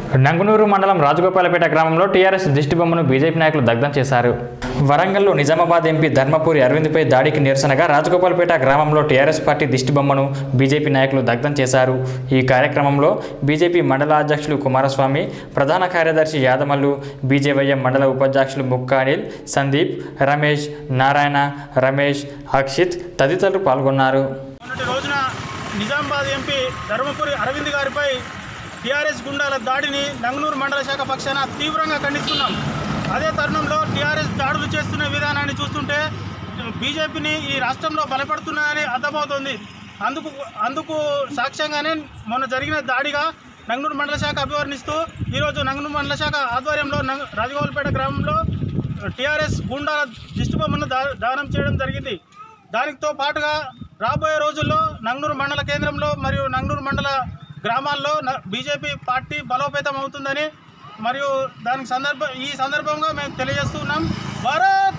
నంగునూరు మండలం రాజగోపాలపేట గ్రామంలో TRS దిష్టిబొమ్మను BJP నాయకులు దగ్ధం చేశారు వరంగల్లో నిజామాబాద్ ఎంపీ ధర్మపురి అరవింద్పై దాడికి నిరసనగా రాజగోపాలపేట గ్రామంలో టీఆర్ఎస్ పార్టీ దిష్టిబొమ్మను బీజేపీ నాయకులు దగ్ధం చేశారు ఈ కార్యక్రమంలో బీజేపీ మండల అధ్యక్షులు కుమారస్వామి ప్రధాన కార్యదర్శి యాదమల్లు బీజేవైఎం మండల ఉపాధ్యక్షులు ముక్కానిల్ సందీప్ రమేష్ నారాయణ రమేష్ అక్షిత్ తదితరులు పాల్గొన్నారు మొన్నటి రోజున నిజామాబాద్ ఎంపీ ధర్మపురి అరవింద్ గారిపై టీఆర్ఎస్ గుండాల దాడిని నంగనూరు మండల శాఖ పక్షాన తీవ్రంగా ఖండిస్తున్నాం అదే తరుణంలో టీఆర్ఎస్ దాడులు చేస్తున్న విధానాన్ని చూస్తుంటే బీజేపీని ఈ రాష్ట్రంలో బలపడుతున్నాయని అర్థమవుతోంది అందుకు అందుకు సాక్ష్యంగానే మొన్న జరిగిన దాడిగా నంగనూరు మండల శాఖ అభివర్ణిస్తూ ఈరోజు నంగనూరు మండల శాఖ ఆధ్వర్యంలో నంగ రాజగోపాలపేట గ్రామంలో టీఆర్ఎస్ గుండాల దిష్టిబొమ్మను దా దానం చేయడం జరిగింది దానితో పాటుగా రాబోయే రోజుల్లో నంగనూరు మండల కేంద్రంలో మరియు నంగనూరు మండల గ్రామాల్లో న- బీజేపీ పార్టీ బలోపేతం అవుతుందని మరియు దానికి సందర్భ ఈ సందర్భంగా మేము తెలియజేస్తున్నాం భారత్